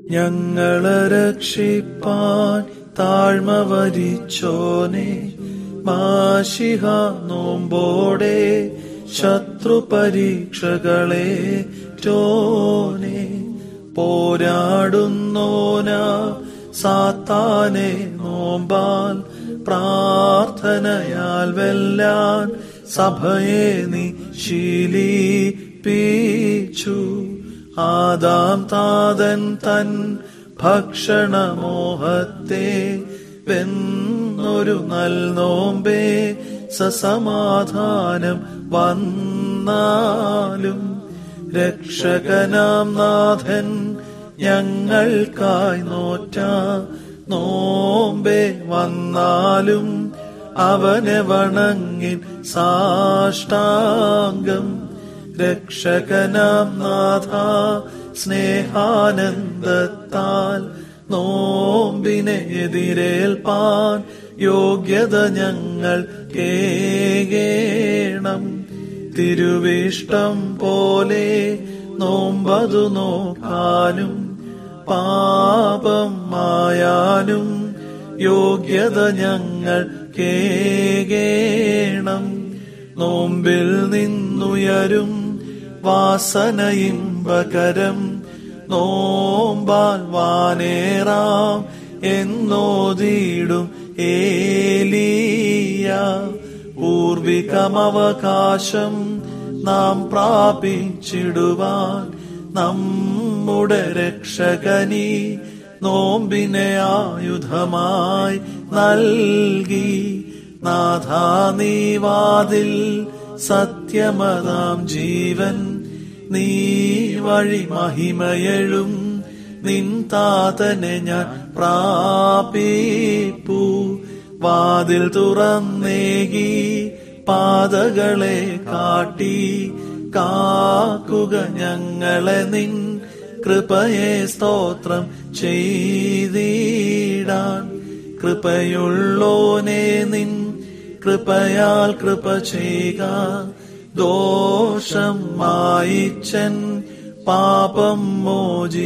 ഞങ്ങളെ രക്ഷിപ്പാൻ താഴ്മ വരിച്ചോനെ മാഷിഹ നോമ്പോടെ ശത്രു പരീക്ഷകളെ ചോനെ പോരാടുന്നോന സാത്താനെ നോമ്പാൽ പ്രാർത്ഥനയാൽ വെല്ലാൻ സഭയെ നീ ശീലിപ്പിച്ചു ആദാം താതൻ തൻ ഭക്ഷണമോഹത്തെ വെന്നൊരു നൽനോമ്പേ സസമാധാനം വന്നാലും രക്ഷകനാം നാഥൻ ഞങ്ങൾക്കായി നോറ്റ നോമ്പേ വന്നാലും അവനെ വണങ്ങിൻ സാഷ്ടാംഗം രക്ഷകനാം നാഥ സ്നേഹാനന്ദത്താൽ നോമ്പിനെ എതിരേൽപ്പാൻ യോഗ്യത ഞങ്ങൾ കേകേണം തിരുവിഷ്ടം പോലെ നോമ്പതു നോക്കാനും പാപം മായാനും യോഗ്യത ഞങ്ങൾ കേകേണം നോമ്പിൽ നിന്നുയരും വാസനയിമ്പകരം നോമ്പാൽ വാനേറാം എന്നോതിയിടും ഏലിയ പൂർവികമവകാശം നാം പ്രാപിച്ചിടുവാൻ നമ്മുടെ രക്ഷകനി നോമ്പിനെ ആയുധമായി നൽകി നാഥാ നീവാതിൽ സത്യമതാം ജീവൻ നീ വഴി മഹിമയഴും നിൻ താതനെ ഞാൻ പ്രാപിപ്പു വാതിൽ തുറന്നേകി പാതകളെ കാട്ടി കാക്കുക ഞങ്ങളെ നിൻ കൃപയെ സ്തോത്രം ചെയ്തിടാൻ കൃപയുള്ളോനെ നിൻ കൃപയാൽ കൃപ ചെയ്യുക ദോഷം മായിച്ചൻ പാപം മോചി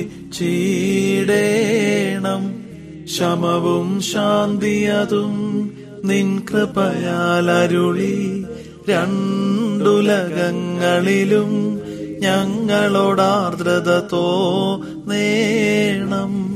ചീടേണം ശമവും ശാന്തിയതും നിൻ കൃപയാൽ അരുളി രണ്ടുലകങ്ങളിലും ഞങ്ങളോടാർദ്രത തോന്നേണം